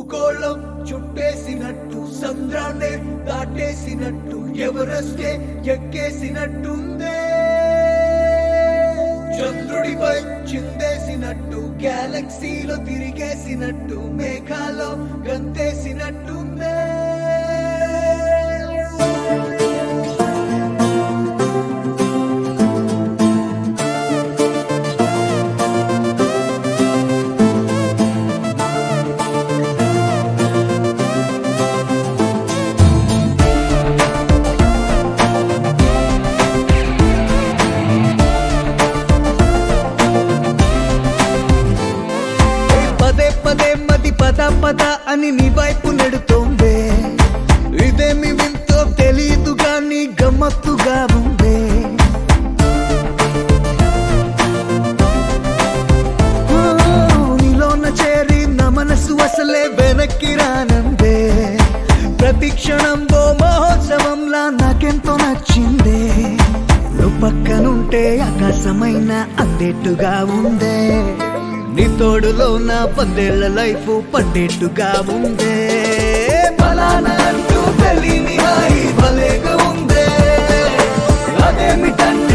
భూగోళం చుట్టేసినట్టు సంద్రాన్నే దాటేసినట్టు ఎవరెస్టే ఎక్కేసినట్టుందే చంద్రుడిపై చిందేసినట్టు గ్యాలక్సీలో తిరిగేసినట్టు మేఘాలో గంతేసినట్టుందే పదే పదే మది పద పద అని నీ వైపు నెడుతోందే ఇదేమి వింతో తెలీదు గాని గమ్మత్తుగా ఉందే ఓ, నీలోన చేరి నా మనసు అసలే వెనక్కి రానందే ప్రతి క్షణం ఓ మహోత్సవంలా నాకెంతో నచ్చిందే నువ్వు పక్కనుంటే ఆకాశమైన అందేట్టుగా ఉందే నీ తోడులో నా పందేళ్ల లైఫ్ పండేట్టుగా ఉందే ఫలానా అంటూ తెలియని హాయి భలేగా ఉందే అదేమిటన్నా